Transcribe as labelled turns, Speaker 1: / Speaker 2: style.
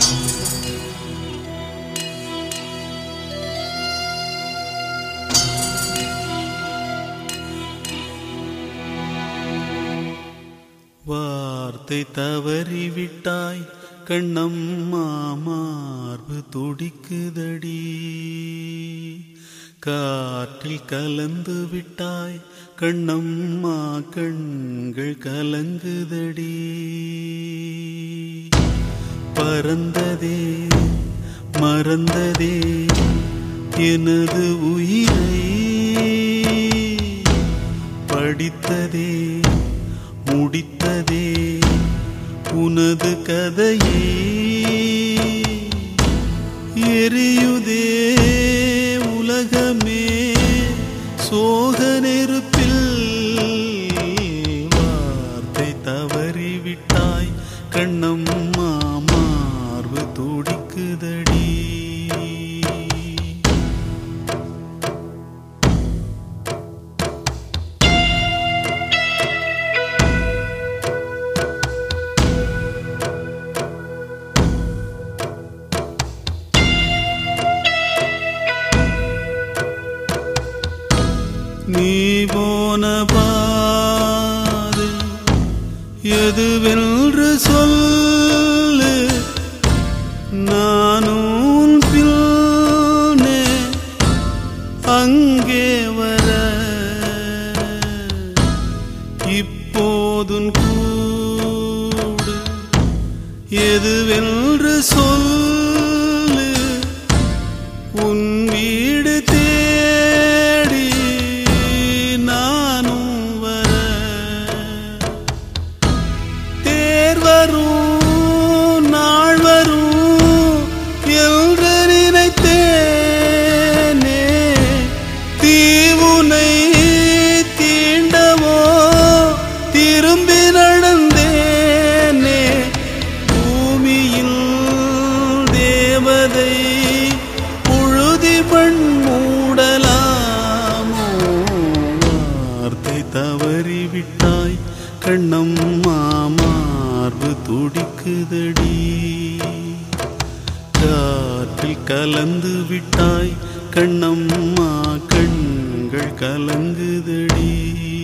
Speaker 1: வார்த்தை தவறிவிட்டாய் கண்ணம்மா மார்பு துடிக்குதடி காற்றில் கலந்து விட்டாய் கண்ணம்மா கண்கள் கலங்குதடி பறந்ததே மறந்ததே எனது உயிரை படித்ததே முடித்ததே உனது கதையே எரியுதே உலகமே சோக நெருப்பில் வார்த்தை தவறிவிட்டாய் கண்ணம்மா மார்பு துடிக்குதடி நீ போன பாதை எதுவென்று சொல்லு நானும் பின்னே அங்கே வர இப்போதும் கூடு எதுவென்று சொல்லு உன் வீடு தேடி நானும் வர தேர் வரும் நாள் வரும் என்று நினைத்தேனே தீவுனை தீண்டவோ திரும்பி நடந்தேனே பூமியில் தேவதை புழுதி பண் மூடலாமோ வார்த்தை தவறிவிட்டாய் கண்ணம்மா மார்பு துடிக்குதடி காற்றில் கலந்து விட்டாய் கண்ணம்மா கண்கள் கலங்குதடி